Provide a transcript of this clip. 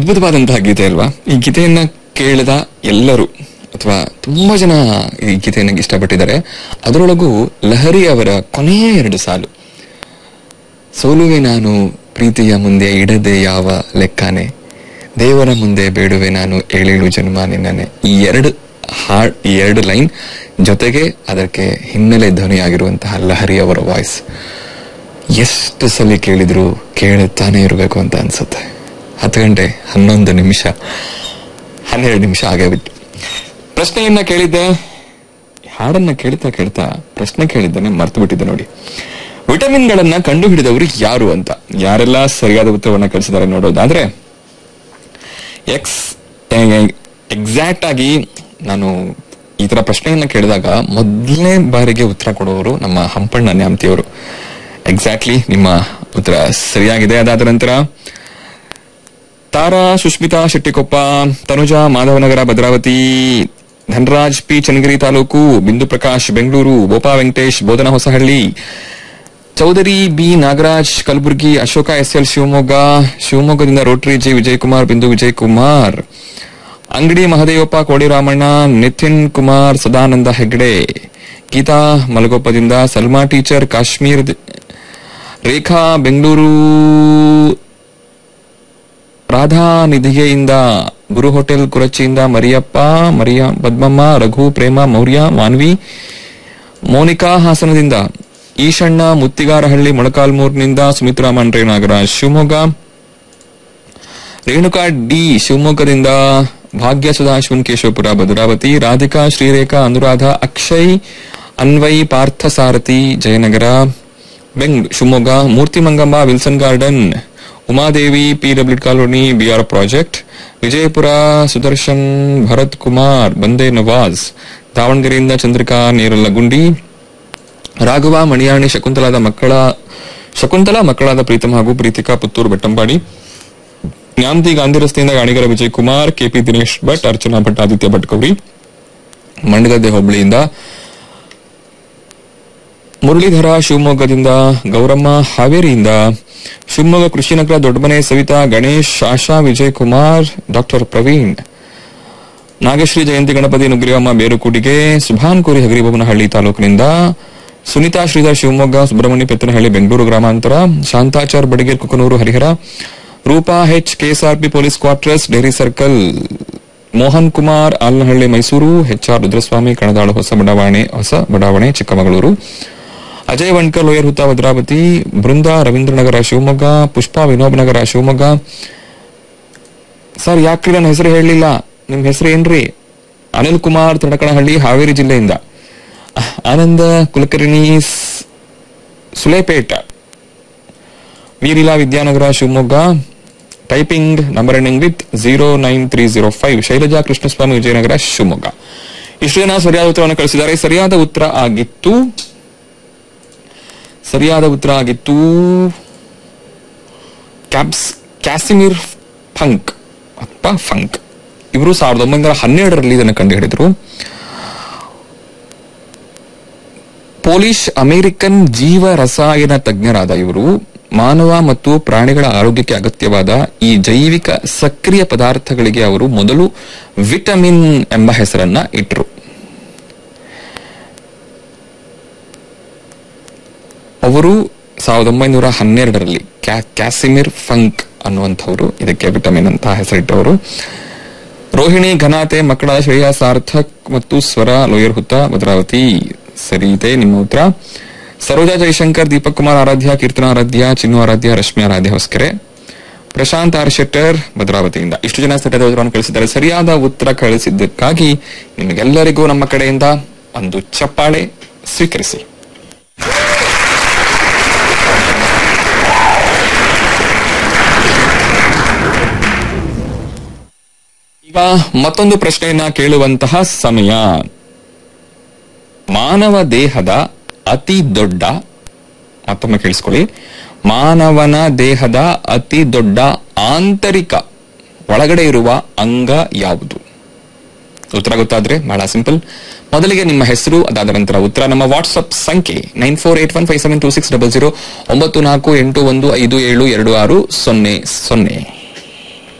ಅದ್ಭುತವಾದಂತಹ ಗೀತೆ ಅಲ್ವಾ ಈ ಗೀತೆಯನ್ನ ಕೇಳಿದ ಎಲ್ಲರೂ ಅಥವಾ ತುಂಬಾ ಜನ ಈ ಗೀತೆಯನ್ನ ಇಷ್ಟಪಟ್ಟಿದ್ದಾರೆ ಅದರೊಳಗೂ ಲಹರಿ ಅವರ ಕೊನೆಯ ಎರಡು ಸಾಲು ಸೋಲುವೆ ನಾನು ಪ್ರೀತಿಯ ಮುಂದೆ ಇಡದೆ ಯಾವ ಲೆಕ್ಕನೆ ದೇವರ ಮುಂದೆ ಬೇಡುವೆ ನಾನು ಏಳೇಳು ಜನ್ಮ ನಿನ್ನನೆ ಈ ಎರಡು ಹಾಡ್ ಈ ಎರಡು ಲೈನ್ ಜೊತೆಗೆ ಅದಕ್ಕೆ ಹಿನ್ನೆಲೆ ಧ್ವನಿಯಾಗಿರುವಂತಹ ಲಹರಿ ಅವರ ವಾಯ್ಸ್ ಎಷ್ಟು ಸಲ ಕೇಳಿದ್ರು ಕೇಳುತ್ತಾನೆ ಇರಬೇಕು ಅಂತ ಅನ್ಸುತ್ತೆ ಹತ್ತು ಗಂಟೆ ಹನ್ನೊಂದು ನಿಮಿಷ ಹನ್ನೆರಡು ನಿಮಿಷ ಆಗೇ ಬಿಟ್ಟು ಪ್ರಶ್ನೆಯನ್ನ ಕೇಳಿದ್ದೆ ಹಾಡನ್ನ ಕೇಳ್ತಾ ಕೇಳ್ತಾ ಪ್ರಶ್ನೆ ಕೇಳಿದ್ದಾನೆ ಮರ್ತು ಬಿಟ್ಟಿದ್ದೆ ನೋಡಿ ವಿಟಮಿನ್ಗಳನ್ನ ಕಂಡು ಹಿಡಿದವರು ಯಾರು ಅಂತ ಯಾರೆಲ್ಲ ಸರಿಯಾದ ಉತ್ತರವನ್ನ ಕಳಿಸಿದ್ದಾರೆ ನೋಡೋದಾದ್ರೆ ಎಕ್ಸ್ ಎಕ್ಸಾಕ್ಟ್ ಆಗಿ ನಾನು ಈ ತರ ಪ್ರಶ್ನೆಯನ್ನ ಕೇಳಿದಾಗ ಮೊದಲನೇ ಬಾರಿಗೆ ಉತ್ತರ ಕೊಡುವವರು ನಮ್ಮ ಹಂಪಣ್ಣ ನ್ಯಾಮತಿಯವರು ಎಕ್ಸಾಕ್ಟ್ಲಿ ನಿಮ್ಮ ಉತ್ತರ ಸರಿಯಾಗಿದೆ ಅದಾದ ನಂತರ Tara Sushmita Shettikoppa Tanuja Madhavanagar Bhadravati Dhanraj P Channagiri taluk Bindu Prakash Bengaluru Bopa Venkatesh Bodhana Hosahalli Chaudhari B Nagaraj Kalburgi Ashoka S L Shivamogga ಶಿವಮೊಗ್ಗದಿಂದ ರೋಟರಿ ಜಿ ವಿಜಯ್ ಕುಮಾರ್ ಬಿಂದು ವಿಜಯ್ ಕುಮಾರ್ ಅಂಗಡಿ ಮಹದೇವಪ್ಪ ಕೋಡಿರಾಮಣ್ಣ ನಿತಿನ್ ಕುಮಾರ್ ಸದಾನಂದ ಹೆಗ್ಡೆ ಗೀತಾ ಮಲಗೋಪದಿಂದ ಸಲ್ಮಾ ಟೀಚರ್ ಕಾಶ್ಮೀರ್ ರೇಖಾ ಬೆಂಗಳೂರು ರಾಧಾ ನಿಧಿಗೆಯಿಂದ ಗುರು ಹೋಟೆಲ್ ಕುರಚಿಯಿಂದ ಮರಿಯಪ್ಪ ಮರಿಯ ಪದ್ಮಮ್ಮ ರಘು ಪ್ರೇಮ ಮೌರ್ಯ ಮಾನ್ವಿ ಮೋನಿಕಾ ಹಾಸನದಿಂದ ಈಶಣ್ಣ ಮುತ್ತಿಗಾರಹಳ್ಳಿ ಮೊಳಕಾಲ್ಮೂರ್ನಿಂದ ಸುಮಿತ್ರಾ ಮಂಡ್ರೆ ನಾಗರಾಜ್ ಶಿವಮೊಗ್ಗ ರೇಣುಕಾ ಡಿ ಶಿವಮೊಗ್ಗದಿಂದ ಭಾಗ್ಯ ಸುಧಾಶ್ವನ್ ಕೇಶವಪುರ ಭದ್ರಾವತಿ ರಾಧಿಕಾ ಶ್ರೀರೇಖಾ ಅನುರಾಧ ಅಕ್ಷಯ್ ಅನ್ವಯ್ ಪಾರ್ಥ ಸಾರಥಿ ಜಯನಗರ ಬೆಂಗ್ Shivamogga Murthy Mangamma Wilson garden Umadevi PW colony BR project Vijayapura Sudarshan Bharath Kumar Bande Nawaz ದಾವಣಗೆರೆಯಿಂದ ಚಂದ್ರಿಕಾ ನೇರಲಗುಂಡಿ ರಾಘವ ಮಣಿಯಾಣಿ ಶಕುಂತಲಾದ ಮಕ್ಕಳ ಶಕುಂತಲಾ ಮಕ್ಕಳಾದ ಪ್ರೀತಮ್ ಹಾಗೂ ಪ್ರೀತಿಕಾ ಪುತ್ತೂರು ಬೆಟ್ಟಂಪಾಡಿ ನ್ಯಾಮತಿ ಗಾಂಧಿ ರಸ್ತೆಯಿಂದ ಗಾಣಿಗರ ವಿಜಯ್ ಕುಮಾರ್ ಕೆಪಿ ದಿನೇಶ್ ಭಟ್ ಅರ್ಚನಾ ಭಟ್ ಆದಿತ್ಯ ಭಟ್ ಗೌರಿ ಮಂಡಗದ್ದೆ ಹೋಬಳಿಯಿಂದ ಮುರಳೀಧರ ಶಿವಮೊಗ್ಗದಿಂದ ಗೌರಮ್ಮ ಹಾವೇರಿಯಿಂದ ಶಿವಮೊಗ್ಗ ಕೃಷಿನಗರ ದೊಡ್ಡಮನೆ ಸವಿತಾ ಗಣೇಶ್ ಆಶಾ ವಿಜಯ್ ಕುಮಾರ್ ಡಾಕ್ಟರ್ ಪ್ರವೀಣ್ ನಾಗಶ್ರೀ ಜಯಂತಿ ಗಣಪತಿ ನುಗ್ರಿಯಮ್ಮ ಬೇರುಕೂಟಿಗೆ ಸುಭಾನ್ ಕೋರಿ ಹಗರಿಬೊಮ್ಮನಹಳ್ಳಿ ತಾಲೂಕಿನಿಂದ ಸುನೀತಾ ಶ್ರೀಧರ್ ಶಿವಮೊಗ್ಗ ಸುಬ್ರಹ್ಮಣ್ಯ ಪೆತ್ತನಹಳ್ಳಿ ಬೆಂಗಳೂರು ಗ್ರಾಮಾಂತರ Shantachar Badager Kukanuru Harihara Rupa H KSRP police quarters dairy circle Mohan Kumar Alanahalli Mysuru HR Rudraswamy Kanadalu ಹೊಸ ಬಡಾವಣೆ ಹೊಸ ಬಡಾವಣೆ ಚಿಕ್ಕಮಗಳೂರು ಅಜಯ್ ವಣ್ಕರ್ ಲೋಯರ್ ಹುತ್ತ ಭದ್ರಾವತಿ ಬೃಂದಾ ರವೀಂದ್ರನಗರ ಶಿವಮೊಗ್ಗ ಪುಷ್ಪಾ ವಿನೋಬ್ ನಗರ ಶಿವಮೊಗ್ಗ ಸರ್ ಯಾಕ್ರಿ ನನ್ನ ಹೆಸರು ಹೇಳಲಿಲ್ಲ ನಿಮ್ ಹೆಸರು ಏನ್ರಿ ಅನಿಲ್ ಕುಮಾರ್ ತಡಕಣಹಳ್ಳಿ ಹಾವೇರಿ ಜಿಲ್ಲೆಯಿಂದ ಆನಂದ ಕುಲಕರ್ಣಿ ಸ್- Sulepeta Virila Vidyanagar Shivamogga typing number ending with zero nine three zero five Shailaja Krishnaswamy Vijayanagar Shivamogga ಇಷ್ಟು ಜನ ಸರಿಯಾದ ಉತ್ತರವನ್ನು ಕಳಿಸಿದ್ದಾರೆ ಸರಿಯಾದ ಉತ್ತರ ಆಗಿತ್ತು ಸರಿಯಾದ ಉತ್ತರ ಆಗಿತ್ತು ಕ್ಯಾಬ್ಸ್ ಕ್ಯಾಸಿಮಿರ್ ಫಂಕ್ ಅಥವಾ ಫಂಕ್ ಇವರು ಸಾವಿರದ ಒಂಬೈನೂರ ಹನ್ನೆರಡರಲ್ಲಿ ಇದನ್ನು ಕಂಡುಹಿಡಿದರು ಪೋಲಿಷ್ ಅಮೆರಿಕನ್ ಜೀವ ರಸಾಯನ ತಜ್ಞರಾದ ಇವರು ಮಾನವ ಮತ್ತು ಪ್ರಾಣಿಗಳ ಆರೋಗ್ಯಕ್ಕೆ ಅಗತ್ಯವಾದ ಈ ಜೈವಿಕ ಸಕ್ರಿಯ ಪದಾರ್ಥಗಳಿಗೆ ಅವರು ಮೊದಲು ವಿಟಮಿನ್ ಎಂಬ ಹೆಸರನ್ನ ಇಟ್ಟರು ಅವರು ಸಾವಿರದ ಒಂಬೈನೂರ ಹನ್ನೆರಡರಲ್ಲಿ ಕ್ಯಾ- ಕ್ಯಾಸಿಮಿರ್ ಫಂಕ್ ಅನ್ನುವಂಥವ್ರು ಇದಕ್ಕೆ ವಿಟಮಿನ್ ಅಂತ ಹೆಸರಿಟ್ಟವರು ರೋಹಿಣಿ ಘನಾತೆ ಮಕ್ಕಳ ಶ್ರೇಯ ಸಾರ್ಥಕ್ ಮತ್ತು ಸ್ವರ ಲೋಯರ್ ಹುತ್ತ ಭದ್ರಾವತಿ ಸರಿ ಇದೆ ನಿಮ್ಮ ಉತ್ತರ ಸರೋಜಾ ಜಯಶಂಕರ್ ದೀಪಕ್ ಕುಮಾರ್ ಆರಾಧ್ಯ ಕೀರ್ತನ ಆರಾಧ್ಯ ಚಿನ್ನು ಆರಾಧ್ಯ ರಶ್ಮಿ ಆರಾಧ್ಯ ಹೊಸ್ಕೆರೆ ಪ್ರಶಾಂತ್ ಆರ್ ಶೆಟ್ಟರ್ ಭದ್ರಾವತಿಯಿಂದ ಇಷ್ಟು ಜನ ಸರಿಯಾದ ಉತ್ತರವನ್ನು ಕಳಿಸಿದ್ದಾರೆ ಸರಿಯಾದ ಉತ್ತರ ಕಳಿಸಿದ್ದಕ್ಕಾಗಿ ನಿಮಗೆಲ್ಲರಿಗೂ ನಮ್ಮ ಕಡೆಯಿಂದ ಒಂದು ಚಪ್ಪಾಳೆ ಸ್ವೀಕರಿಸಿ ಈಗ ಮತ್ತೊಂದು ಪ್ರಶ್ನೆಯನ್ನ ಕೇಳುವಂತಹ ಸಮಯ ಮಾನವ ದೇಹದ ಅತಿ ದೊಡ್ಡ ಮತ್ತೊಮ್ಮೆ ಕೇಳಿಸ್ಕೊಳ್ಳಿ ಮಾನವನ ದೇಹದ ಅತಿ ದೊಡ್ಡ ಆಂತರಿಕ ಒಳಗಡೆ ಇರುವ ಅಂಗ ಯಾವುದು ಉತ್ತರ ಗೊತ್ತಾದ್ರೆ ಬಹಳ ಸಿಂಪಲ್ ಮೊದಲಿಗೆ ನಿಮ್ಮ ಹೆಸರು ಅದಾದ ನಂತರ ಉತ್ತರ ನಮ್ಮ ವಾಟ್ಸ್ಆಪ್ ಸಂಖ್ಯೆ nine four eight one five seven two six double zero ಒಂಬತ್ತು ನಾಲ್ಕು ಎಂಟು ಒಂದು ಐದು ಏಳು ಎರಡು ಆರು ಸೊನ್ನೆ ಸೊನ್ನೆ